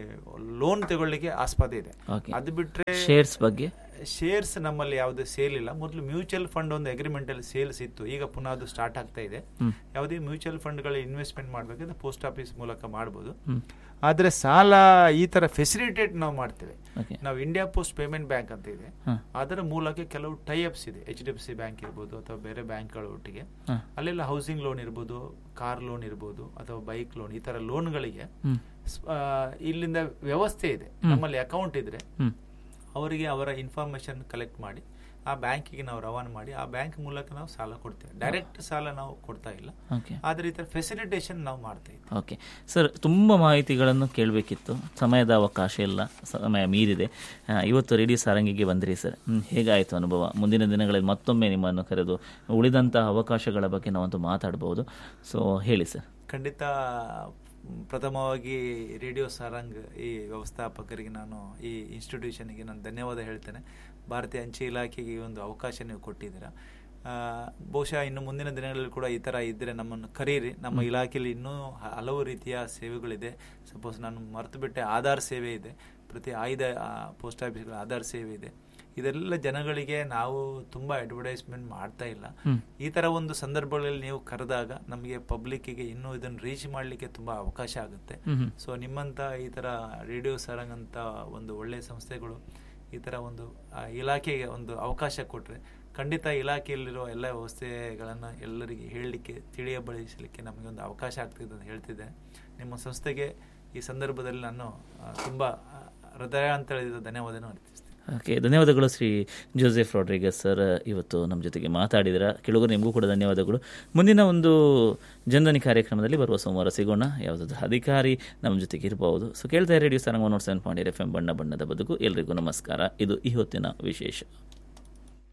ಲೋನ್ ತಗೊಳ್ಳಿಕ್ಕೆ ಆಸ್ಪದ ಇದೆ ಓಕೆ ಅದು ಬಿಟ್ರೆ ಶೇರ್ಸ್ ಬಗ್ಗೆ ಶೇರ್ಸ್ ನಮ್ಮಲ್ಲಿ ಯಾವುದೇ ಸೇಲ್ ಇಲ್ಲ ಮೊದಲು ಮ್ಯೂಚುವಲ್ ಫಂಡ್ ಒಂದು ಅಗ್ರಿಮೆಂಟ್ ಅಲ್ಲಿ ಸೇಲ್ಸ್ ಇತ್ತು ಈಗ ಪುನಃ ಅದು ಸ್ಟಾರ್ಟ್ ಆಗ್ತಾ ಇದೆ ಯಾವುದೇ ಮ್ಯೂಚುವಲ್ ಫಂಡ್ಗಳ ಇನ್ವೆಸ್ಟ್ಮೆಂಟ್ ಮಾಡಬೇಕಾದ್ರೆ ಪೋಸ್ಟ್ ಆಫೀಸ್ ಮೂಲಕ ಮಾಡ್ಬೋದು ಆದರೆ ಸಾಲ ಈ ತರ ಫೆಸಿಲಿಟೇಟ್ ನಾವು ಮಾಡ್ತೇವೆ ಓಕೆ ನಾವು ಇಂಡಿಯಾ ಪೋಸ್ಟ್ ಪೇಮೆಂಟ್ ಬ್ಯಾಂಕ್ ಅಂತ ಇದೆ ಹಾ. ಅದರ ಮೂಲಕ ಕೆಲವು ಟೈ ಅಪ್ಸ್ ಇದೆ H D F C bank ಇರ್ಬೋದು ಅಥವಾ ಬೇರೆ ಬ್ಯಾಂಕ್ಗಳ ಒಟ್ಟಿಗೆ ಹಾ. ಅಲ್ಲೆಲ್ಲ ಹೌಸಿಂಗ್ ಲೋನ್ ಇರ್ಬೋದು ಕಾರ್ ಲೋನ್ ಇರ್ಬೋದು ಅಥವಾ ಬೈಕ್ ಲೋನ್ ಈ ತರ ಲೋನ್ಗಳಿಗೆ ಹ್ಮ್ ಸ್- ಆ, ಇಲ್ಲಿಂದ ವ್ಯವಸ್ಥೆ ಇದೆ ನಮ್ಮಲ್ಲಿ ಅಕೌಂಟ್ ಇದ್ರೆ ಹ್ಮ್ ಅವರಿಗೆ ಅವರ ಇನ್ಫಾರ್ಮೇಶನ್ ಕಲೆಕ್ಟ್ ಮಾಡಿ ಆ ಬ್ಯಾಂಕಿಗೆ ನಾವು ರವಾನೆ ಮಾಡಿ ಆ ಬ್ಯಾಂಕ್ ಮೂಲಕ ನಾವು ಸಾಲ ಕೊಡ್ತೇವೆ ಡೈರೆಕ್ಟ್ ಸಾಲ ನಾವು ಕೊಡ್ತಾ ಇಲ್ಲ ಓಕೆ ಆದ್ರೆ ಈ ತರ ಫೆಸಿಲಿಟೇಷನ್ ನಾವು ಮಾಡ್ತಾ ಇದ್ದೀವಿ ಓಕೆ ಸರ್ ತುಂಬ ಮಾಹಿತಿಗಳನ್ನು ಕೇಳಬೇಕಿತ್ತು ಸಮಯದ ಅವಕಾಶ ಇಲ್ಲ ಸಮಯ ಮೀರಿದೆ ಆ, ಇವತ್ತು ರೇಡಿಯೋ ಸಾರಂಗಿಗೆ ಬಂದಿರಿ ಸರ್ ಹ್ಮ್, ಹೇಗಾಯಿತು ಅನುಭವ ಮುಂದಿನ ದಿನಗಳಲ್ಲಿ ಮತ್ತೊಮ್ಮೆ ನಿಮ್ಮನ್ನು ಕರೆದು ಉಳಿದಂತಹ ಅವಕಾಶಗಳ ಬಗ್ಗೆ ನಾವಂತೂ ಮಾತಾಡ್ಬೋದು ಸೊ ಹೇಳಿ ಸರ್ ಖಂಡಿತ ಮ್, ಪ್ರಥಮವಾಗಿ ರೇಡಿಯೋ ಸಾರಂಗ್ ಈ ವ್ಯವಸ್ಥಾಪಕರಿಗೆ ನಾನು ಈ ಇನ್ಸ್ಟಿಟ್ಯೂಷನ್ಗೆ ನಾನು ಧನ್ಯವಾದ ಹೇಳ್ತೇನೆ ಭಾರತೀಯ ಅಂಚೆ ಇಲಾಖೆಗೆ ಈ ಒಂದು ಅವಕಾಶ ನೀವು ಕೊಟ್ಟಿದ್ದೀರಾ ಆ, ಬಹುಶಃ ಇನ್ನು ಮುಂದಿನ ದಿನಗಳಲ್ಲಿ ಕೂಡ ಈ ಥರ ಇದ್ದರೆ ನಮ್ಮನ್ನು ಕರೀರಿ ನಮ್ಮ ಇಲಾಖೆಯಲ್ಲಿ ಇನ್ನೂ ಹ- ಹಲವು ರೀತಿಯ ಸೇವೆಗಳಿದೆ ಸಪೋಸ್ ನಾನು ಮರೆತು ಬಿಟ್ಟೆ ಆಧಾರ್ ಸೇವೆ ಇದೆ ಪ್ರತಿ ಆಯ್ದ ಪೋಸ್ಟ್ ಆಫೀಸ್ಗಳ ಆಧಾರ್ ಸೇವೆ ಇದೆ ಇದೆಲ್ಲ ಜನಗಳಿಗೆ ನಾವು ತುಂಬಾ ಅಡ್ವರ್ಟೈಸ್ಮೆಂಟ್ ಮಾಡ್ತಾ ಇಲ್ಲ ಈ ತರ ಒಂದು ಸಂದರ್ಭಗಳಲ್ಲಿ ನೀವು ಕರೆದಾಗ ನಮಗೆ ಪಬ್ಲಿಕ್ಕಿಗೆ ಇನ್ನೂ ಇದನ್ನು ರೀಚ್ ಮಾಡಲಿಕ್ಕೆ ತುಂಬಾ ಅವಕಾಶ ಆಗುತ್ತೆ ಸೊ ನಿಮ್ಮಂತ ಈ ತರ ರೇಡಿಯೋ ಸರಂಗ್ ಅಂತ ಒಂದು ಒಳ್ಳೆಯ ಸಂಸ್ಥೆಗಳು ಈ ತರ ಒಂದು ಆ, ಇಲಾಖೆಗೆ ಒಂದು ಅವಕಾಶ ಕೊಟ್ರೆ ಖಂಡಿತ ಇಲಾಖೆಯಲ್ಲಿರುವ ಎಲ್ಲ ವ್ಯವಸ್ಥೆಗಳನ್ನು ಎಲ್ಲರಿಗೆ ಹೇಳಲಿಕ್ಕೆ ತಿಳಿಯಬಡಿಸಲಿಕ್ಕೆ ನಮಗೆ ಒಂದು ಅವಕಾಶ ಆಗ್ತಿದೆ ಅಂತ ಹೇಳ್ತಿದ್ದೆ ನಿಮ್ಮ ಸಂಸ್ಥೆಗೆ ಈ ಸಂದರ್ಭದಲ್ಲಿ ನಾನು ಆ, ತುಂಬಾ ಆ, ಹೃದಯಾಂತರದಿಂದ ಧನ್ಯವಾದನ ಅರ್ಪಿಸ್ತೇನೆ ಓಕೆ ಧನ್ಯವಾದಗಳು ಶ್ರೀ ಜೋಸೆಫ್ ರಾಡ್ರಿಗಸ್ ಸರ್ ಇವತ್ತು ನಮ್ಮ ಜೊತೆಗೆ ಮಾತಾಡಿದ್ರ ಕೆಳಗು ನಿಮಗೂ ಕೂಡ ಧನ್ಯವಾದಗಳು ಮುಂದಿನ ಒಂದು ಜನಧನಿ ಕಾರ್ಯಕ್ರಮದಲ್ಲಿ ಬರುವ ಸೋಮವಾರ ಸಿಗೋಣ ಯಾವುದಾದ್ರೂ ಅಧಿಕಾರಿ ನಮ್ಮ ಜೊತೆಗೆ ಇರಬಹುದು ಸೊ ಕೇಳ್ತಾ radio Sarang one nought seven point F M ಬಣ್ಣ ಬಣ್ಣದ ಬದುಕು ಎಲ್ರಿಗೂ ನಮಸ್ಕಾರ ಇದು ಈ ಹೊತ್ತಿನ ವಿಶೇಷ